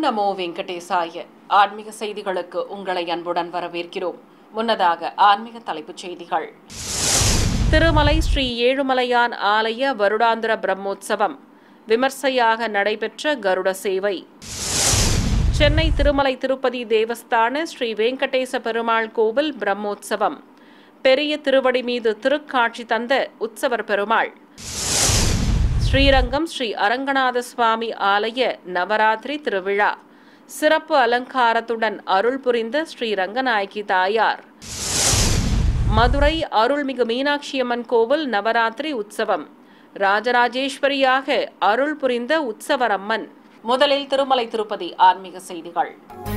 நமோ வெங்கடேசாய ஆன்மீக செய்திகளுக்கு உங்களை அன்புடன் வரவேற்கிறோம் முன்னதாக ஆன்மீக தலைப்புச் செய்திகள் திருமலை ஸ்ரீ ஏழுமலையான் ஆலய வருடாந்திர பிரம்மோற்சவம் விமர்சையாக நடைபெற்ற கருட சேவை சென்னை திருமலை திருப்பதி தேவஸ்தான ஸ்ரீ வெங்கடேச பெருமாள் கோவில் பிரம்மோற்சவம் பெரிய திருவடி மீது திருக்காட்சி தந்த உற்சவர் பெருமாள் ஸ்ரீரங்கம் ஸ்ரீ அரங்கநாத சுவாமி ஆலய நவராத்திரி திருவிழா சிறப்பு அலங்காரத்துடன் அருள் புரிந்த ஸ்ரீ ரங்கநாயகி தாயார் மதுரை அருள்மிகு மீனாட்சியம்மன் கோவில் நவராத்திரி உற்சவம் ராஜராஜேஸ்வரியாக அருள் புரிந்த உற்சவரம்மன் முதலில் திருமலை திருப்பதி ஆன்மீக செய்திகள்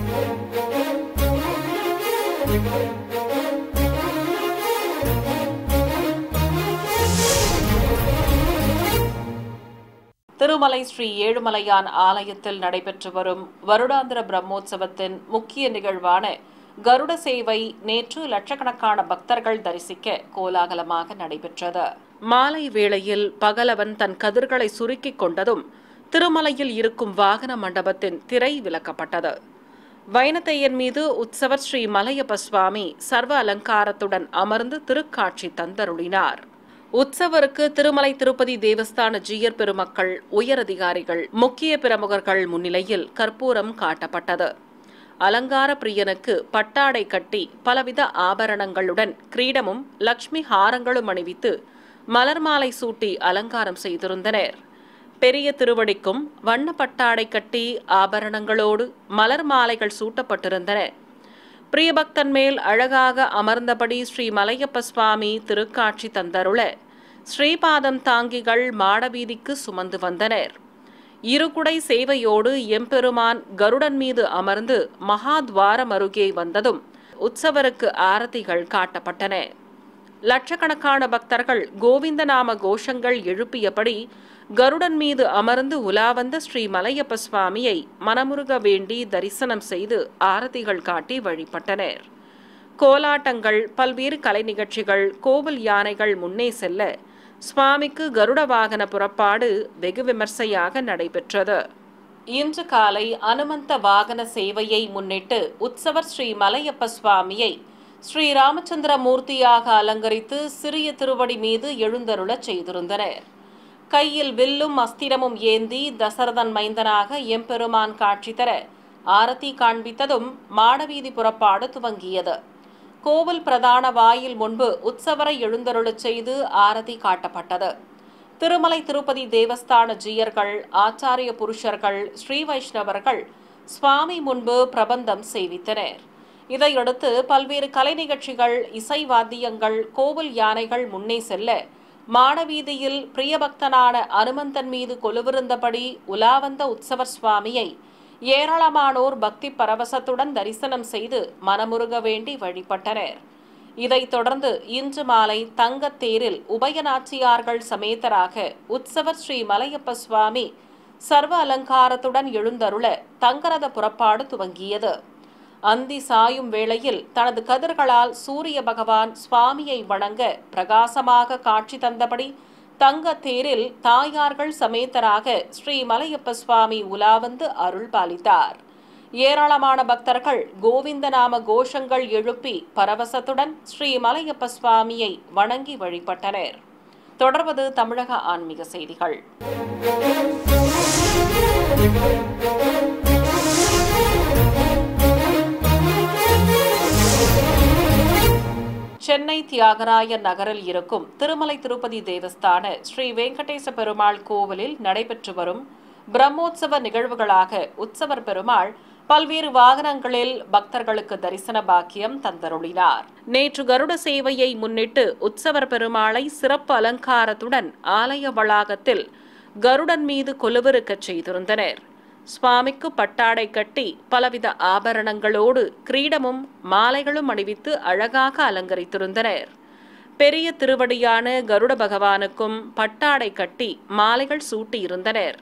திருமலை ஸ்ரீ ஏழுமலையான் ஆலயத்தில் நடைபெற்று வரும் வருடாந்திர பிரம்மோற்சவத்தின் முக்கிய நிகழ்வான கருட சேவை நேற்று லட்சக்கணக்கான பக்தர்கள் தரிசிக்க கோலாகலமாக நடைபெற்றது மாலை வேளையில் பகலவன் தன் கதிர்களை சுருக்கிக் கொண்டதும் திருமலையில் இருக்கும் வாகன மண்டபத்தின் திரை விலக்கப்பட்டது வைனத்தையன் மீது உற்சவர் ஸ்ரீ மலையப்ப சுவாமி சர்வ அலங்காரத்துடன் அமர்ந்து திருக்காட்சி தந்தருளினார் உற்சவருக்கு திருமலை திருப்பதி தேவஸ்தான ஜீயர் பெருமக்கள் உயரதிகாரிகள் முக்கிய பிரமுகர்கள் முன்னிலையில் கற்பூரம் காட்டப்பட்டது அலங்கார பிரியனுக்கு பட்டாடை கட்டி பலவித ஆபரணங்களுடன் கிரீடமும் லக்ஷ்மி ஹாரங்களும் அணிவித்து மலர் மாலை சூட்டி அலங்காரம் செய்திருந்தனர் பெரிய திருவடிக்கும் வண்ண பட்டாடை கட்டி ஆபரணங்களோடு மலர் மாலைகள் சூட்டப்பட்டிருந்தன பிரியபக்தன் மேல் அழகாக அமர்ந்தபடி ஸ்ரீ மலையப்ப சுவாமி திருக்காட்சி தந்தருள ஸ்ரீபாதம் தாங்கிகள் மாடவீதிக்கு சுமந்து வந்தனர் இருகுடை சேவையோடு எம்பெருமான் கருடன் மீது அமர்ந்து மகாத்வாரம் அருகே வந்ததும் உற்சவருக்கு ஆரத்திகள் காட்டப்பட்டன லட்சக்கணக்கான பக்தர்கள் கோவிந்த நாம கோஷங்கள் எழுப்பியபடி கருடன் மீது அமர்ந்து உலாவந்த ஸ்ரீ மலையப்ப சுவாமியை மனமுருக வேண்டி தரிசனம் செய்து ஆரத்திகள் காட்டி வழிபட்டனர் கோலாட்டங்கள் பல்வேறு கலை நிகழ்ச்சிகள் கோவில் யானைகள் முன்னே செல்ல சுவாமிக்கு கருட வாகன புறப்பாடு வெகு விமர்சையாக நடைபெற்றது இன்று காலை அனுமந்த வாகன சேவையை முன்னிட்டு உற்சவர் ஸ்ரீ மலையப்ப சுவாமியை ஸ்ரீ ராமச்சந்திர மூர்த்தியாக அலங்கரித்து சிறிய திருவடி மீது எழுந்தருளச் செய்திருந்தனர் கையில் வில்லும் அஸ்திரமும் ஏந்தி தசரதன் மைந்தனாக எம்பெருமான் காட்சி தர ஆரத்தி காண்பித்ததும் மாடவீதி புறப்பாடு துவங்கியது கோவில் பிரதான வாயில் முன்பு உற்சவரை எழுந்தருளச் செய்து ஆரதி காட்டப்பட்டது திருமலை திருப்பதி தேவஸ்தான ஜீயர்கள் ஆச்சாரிய புருஷர்கள் ஸ்ரீ வைஷ்ணவர்கள் சுவாமி முன்பு பிரபந்தம் செய்வித்தனர் இதையடுத்து பல்வேறு கலை நிகழ்ச்சிகள் இசை வாத்தியங்கள் கோவில் யானைகள் முன்னே செல்ல மாடவீதியில் பிரியபக்தனான அனுமந்தன் மீது கொலுவிருந்தபடி உலாவந்த உற்சவர் சுவாமியை ஏராளமானோர் பக்தி பரவசத்துடன் தரிசனம் செய்து மனமுருக வேண்டி வழிபட்டனர் இதைத் தொடர்ந்து இன்று மாலை தங்கத்தேரில் உபயநாச்சியார்கள் சமேதராக உற்சவர் ஸ்ரீ மலையப்ப சுவாமி சர்வ அலங்காரத்துடன் எழுந்தருள தங்கரத புறப்பாடு துவங்கியது அந்தி சாயும் வேளையில் தனது கதிர்களால் சூரிய பகவான் சுவாமியை வணங்க பிரகாசமாக காட்சி தந்தபடி தங்க தேரில் தாயார்கள் சமேதராக ஸ்ரீ மலையப்ப சுவாமி உலாவந்து அருள் பாலித்தார் ஏராளமான பக்தர்கள் கோவிந்த நாம கோஷங்கள் எழுப்பி பரவசத்துடன் ஸ்ரீ மலையப்ப சுவாமியை வணங்கி வழிபட்டனர் தொடர்வது தமிழக ஆன்மீக செய்திகள் சென்னை தியாகராய நகரில் இருக்கும் திருமலை திருப்பதி தேவஸ்தான ஸ்ரீ வெங்கடேச பெருமாள் கோவிலில் நடைபெற்று வரும் பிரம்மோற்சவ நிகழ்வுகளாக உற்சவர் பெருமாள் பல்வேறு வாகனங்களில் பக்தர்களுக்கு தரிசன பாக்கியம் தந்தருளினார் நேற்று கருட சேவையை முன்னிட்டு உற்சவர் பெருமாளை சிறப்பு அலங்காரத்துடன் ஆலய வளாகத்தில் கருடன் மீது கொலுவிருக்கச் செய்திருந்தனர் சுவாமிக்கு பட்டாடை கட்டி பலவித ஆபரணங்களோடு கிரீடமும் மாலைகளும் அணிவித்து அழகாக அலங்கரித்திருந்தனர் பெரிய திருவடியான கருட பகவானுக்கும் பட்டாடை கட்டி மாலைகள் சூட்டியிருந்தனர்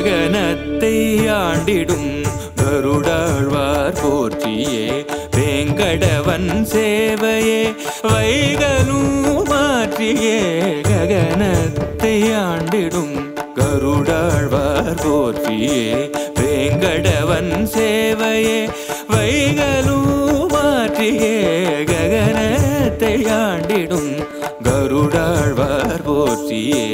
ககனத்தை ஆண்டிடும் கருடாழ்வார் போற்றியே வேங்கடவன் சேவையே வைகலும் மாற்றியே ககனத்தை ஆண்டிடும் கருடாழ்வார் போற்றியே வேங்கடவன் சேவையே வைகலும் மாற்றியே ககனத்தை ஆண்டிடும் கருடாழ்வார் போற்றியே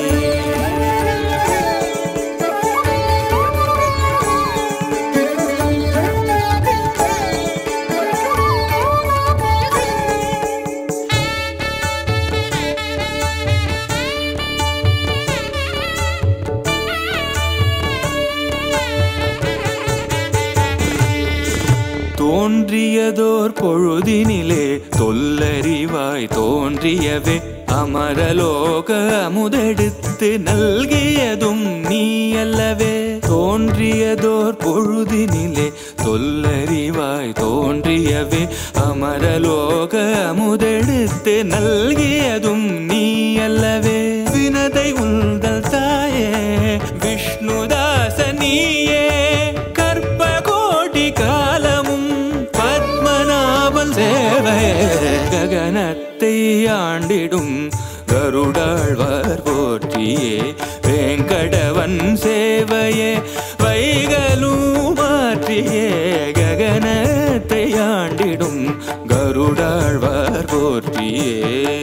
தோன்றியதோர் பொழுதினிலே தொல்லறிவாய் தோன்றியவே அமரலோக அமுதெடுத்து நல்கியதும் நீ அல்லவே தோன்றியதோர் பொழுதினிலே தொல்லறிவாய் தோன்றியவே அமரலோக அமுதெடுத்து நல்கியதும் நீ அல்லவே வினதை உந்தல் தாயே விஷ்ணுதாச நீயே கற்ப கோடி காலமும் பத்மநாபன் சேவையே ககனத்தை ஆண்டிடும் கருடாழ்வார் போற்றியே வேங்கடவன் சேவையே வைகலும் மாற்றியே ககனத்தை ஆண்டிடும் கருடாழ்வார் போற்றியே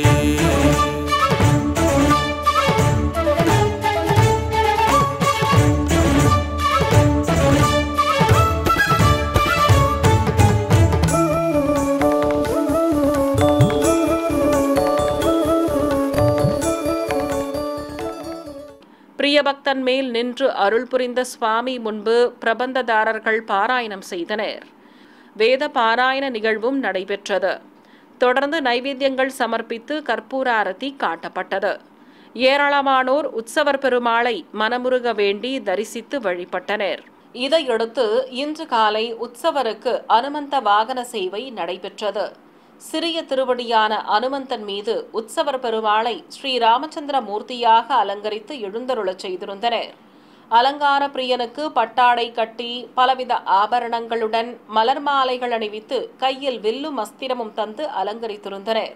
பிரியபக்தன் மேல் நின்று அருள் புரிந்த சுவாமி முன்பு பிரபந்ததாரர்கள் பாராயணம் செய்தனர் வேத பாராயண நிகழ்வும் நடைபெற்றது தொடர்ந்து நைவேத்தியங்கள் சமர்ப்பித்து கற்பூர ஆரத்தி காட்டப்பட்டது ஏராளமானோர் உற்சவர் பெருமாளை மனமுருக வேண்டி தரிசித்து வழிபட்டனர் இதையடுத்து இன்று காலை உற்சவருக்கு அனுமந்த வாகன சேவை நடைபெற்றது சிறிய திருவடியான அனுமந்தன் மீது உற்சவர் பெருமாளை ஸ்ரீ ராமச்சந்திர மூர்த்தியாக அலங்கரித்து எழுந்தருளச் செய்திருந்தனர் அலங்கார பிரியனுக்கு பட்டாடை கட்டி பலவித ஆபரணங்களுடன் மலர் மாலைகள் அணிவித்து கையில் வில்லும் அஸ்திரமும் தந்து அலங்கரித்திருந்தனர்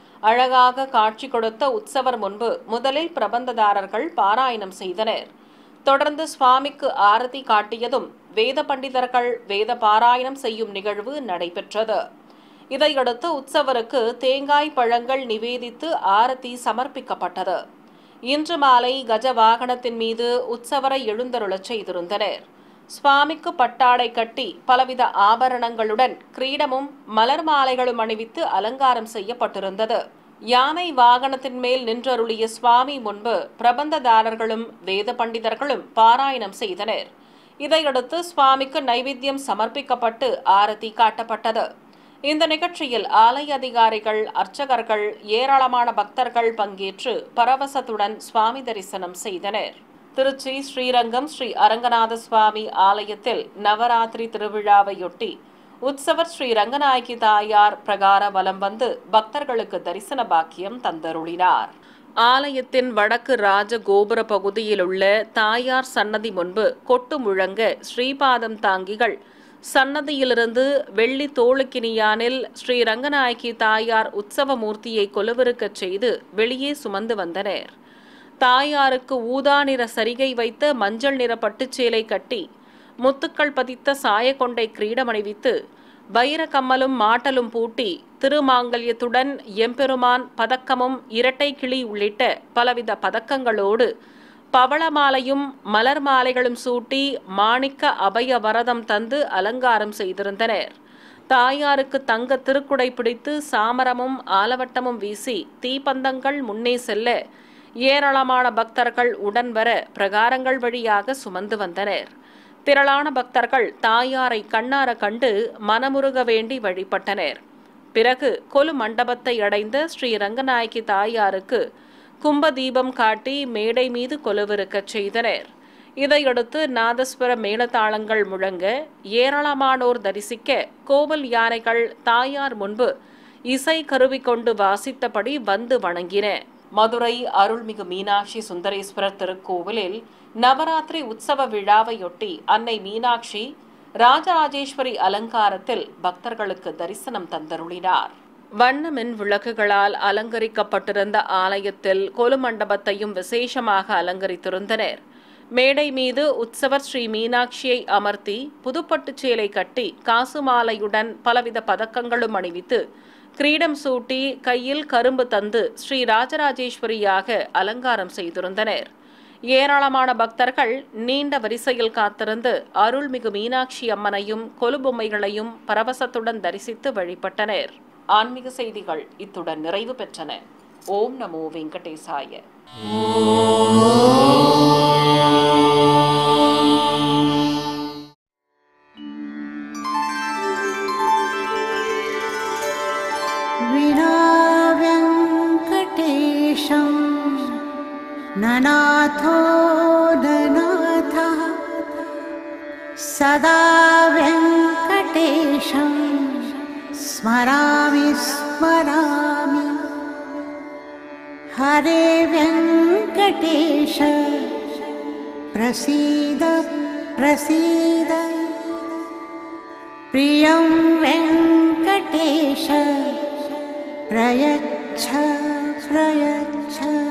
அழகாக காட்சி கொடுத்த உற்சவர் முன்பு முதலில் பிரபந்ததாரர்கள் பாராயணம் செய்தனர் தொடர்ந்து சுவாமிக்கு ஆரதி காட்டியதும் வேத பண்டிதர்கள் வேத பாராயணம் செய்யும் நிகழ்வு நடைபெற்றது இதையடுத்து உற்சவருக்கு தேங்காய் பழங்கள் நிவேதித்து ஆரத்தி சமர்ப்பிக்கப்பட்டது இன்று மாலை கஜ வாகனத்தின் மீது உற்சவரை எழுந்தருளச் செய்திருந்தனர் சுவாமிக்கு பட்டாடை கட்டி பலவித ஆபரணங்களுடன் கிரீடமும் மலர் மாலைகளும் அணிவித்து அலங்காரம் செய்யப்பட்டிருந்தது யானை வாகனத்தின் மேல் நின்றருளிய சுவாமி முன்பு பிரபந்ததாரர்களும் வேத பண்டிதர்களும் பாராயணம் செய்தனர் இதையடுத்து சுவாமிக்கு நைவேத்தியம் சமர்ப்பிக்கப்பட்டு ஆரத்தி காட்டப்பட்டது இந்த நிகழ்ச்சியில் ஆலய அதிகாரிகள் அர்ச்சகர்கள் ஏராளமான பக்தர்கள் பங்கேற்று பரவசத்துடன் சுவாமி தரிசனம் செய்தனர் திருச்சி ஸ்ரீரங்கம் ஸ்ரீ அரங்கநாத சுவாமி ஆலயத்தில் நவராத்திரி திருவிழாவையொட்டி உற்சவர் ஸ்ரீ ரங்கநாயகி தாயார் பிரகார வலம் வந்து பக்தர்களுக்கு தரிசன பாக்கியம் தந்தருளினார் ஆலயத்தின் வடக்கு ராஜ கோபுர பகுதியிலுள்ள தாயார் சன்னதி முன்பு கொட்டு முழங்க ஸ்ரீபாதம் தாங்கிகள் சன்னதியிலிருந்து வெள்ளி தோளுக்கினியானில் ஸ்ரீ ரங்கநாயகி தாயார் உற்சவ மூர்த்தியை கொலுவிருக்கச் செய்து வெளியே சுமந்து வந்தனர் தாயாருக்கு ஊதா நிற சரிகை வைத்த மஞ்சள் நிற பட்டுச்சேலை கட்டி முத்துக்கள் பதித்த சாயக்கொண்டை கிரீடமணிவித்து வைர கம்மலும் மாட்டலும் பூட்டி திருமாங்கல்யத்துடன் எம்பெருமான் பதக்கமும் இரட்டை கிளி உள்ளிட்ட பலவித பதக்கங்களோடு பவளமாலையும் மலர் மாலைகளும் சூட்டி மாணிக்க அபய வரதம் தந்து அலங்காரம் செய்திருந்தனர் தாயாருக்கு தங்க திருக்குடை பிடித்து சாமரமும் ஆலவட்டமும் வீசி தீப்பந்தங்கள் முன்னே செல்ல ஏராளமான பக்தர்கள் உடன் வர பிரகாரங்கள் வழியாக சுமந்து வந்தனர் திரளான பக்தர்கள் தாயாரை கண்ணார கண்டு மனமுருக வேண்டி வழிபட்டனர் பிறகு கொலு மண்டபத்தை அடைந்த ஸ்ரீ ரங்கநாயகி தாயாருக்கு கும்ப தீபம் காட்டி மேடை மீது கொலுவிருக்கச் செய்தனர் இதையடுத்து நாதஸ்வர மேளதாளங்கள் முழங்க ஏராளமானோர் தரிசிக்க கோவில் யானைகள் தாயார் முன்பு இசை கருவி கொண்டு வாசித்தபடி வந்து வணங்கின மதுரை அருள்மிகு மீனாட்சி சுந்தரேஸ்வரர் திருக்கோவிலில் நவராத்திரி உற்சவ விழாவையொட்டி அன்னை மீனாட்சி ராஜராஜேஸ்வரி அலங்காரத்தில் பக்தர்களுக்கு தரிசனம் தந்தருளினார் வண்ண மின் விளக்குகளால் அலங்கரிக்கப்பட்டிருந்த ஆலயத்தில் கொலுமண்டபத்தையும் விசேஷமாக அலங்கரித்திருந்தனர் மேடை மீது உற்சவர் ஸ்ரீ மீனாட்சியை அமர்த்தி புதுப்பட்டுச் சேலை கட்டி காசு மாலையுடன் பலவித பதக்கங்களும் அணிவித்து கிரீடம் சூட்டி கையில் கரும்பு தந்து ஸ்ரீ ராஜராஜேஸ்வரியாக அலங்காரம் செய்திருந்தனர் ஏராளமான பக்தர்கள் நீண்ட வரிசையில் காத்திருந்து அருள்மிகு மீனாட்சி அம்மனையும் கொலுபொம்மைகளையும் பரவசத்துடன் தரிசித்து வழிபட்டனர் ஆன்மீக செய்திகள் இத்துடன் நிறைவு பெற்றன ஓம் நமோ வெங்கடேசாய विनाव्यङ्कटेशं ननाथो ननाथः सदा व्यङ्कटेशं स्मरामि स्मरामि हरे व्यङ्कटेश प्रसीद प्रसीद प्रियं वेङ्कटेश प्रयच्छ प्रयच्छ